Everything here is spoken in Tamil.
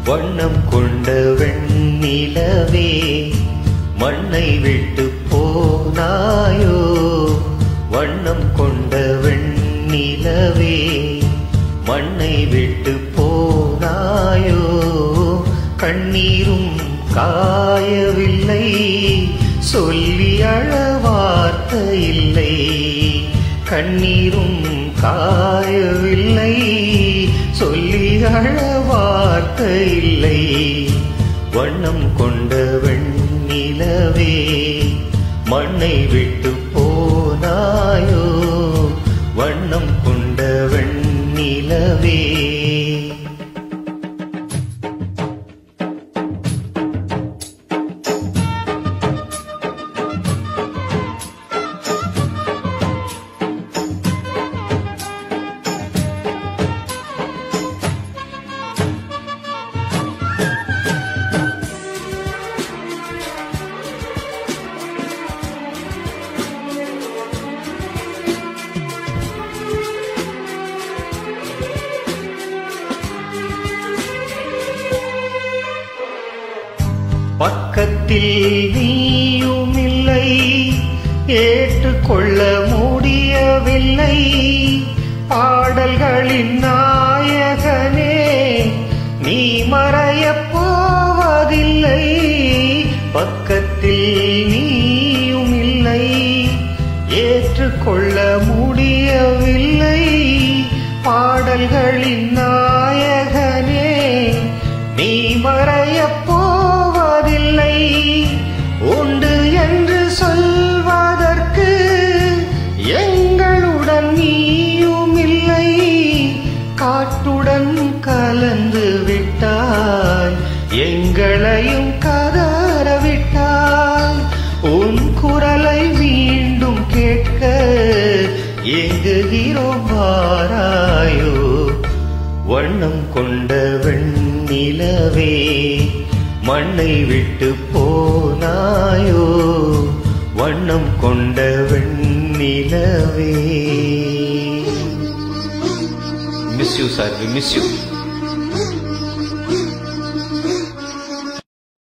வண்ணம் கொண்ட வெண்ணிலவே மண்ணை விட்டு போனாயோ வண்ணம் கொண்ட வெண்ணிலவே மண்ணை விட்டு போனாயோ கண்ணீரும் காயவில்லை சொல்லி அழ வார்த்தை இல்லை கண்ணீரும் காயவில்லை சொல்லி அழ வார்த்தை இல்லை வண்ணம் கொண்ட வெண்ணிலவே மண்ணை விட்டு போனாயோ வண்ணம் கொண்ட வெண்ணிலவே பக்கத்தில் நீயும் இல்லை ஏற்றுக்கொள்ள முடியவில்லை பாடல்களின் நாயகனே நீ மறையப் போவதில்லை பக்கத்தில் நீயும் இல்லை ஏற்றுக்கொள்ள முடியவில்லை பாடல்களின் நாயகனே நீ மறையப் போவதில்லை உண்டு என்று சொல்வதற்கு எங்களுடன் நீயும் இல்லை காட்டுடன் கலந்து விட்டாய் எங்களையும் கதற விட்டாய் உன் குரலை மீண்டும் கேட்க எங்குகிறோம் வாராயோ வண்ணம் கொண்ட வெண்ணிலவே மண்ணை விட்டு போனாயோ வண்ணம் கொண்ட வெண்ணிலவே miss you sir we miss you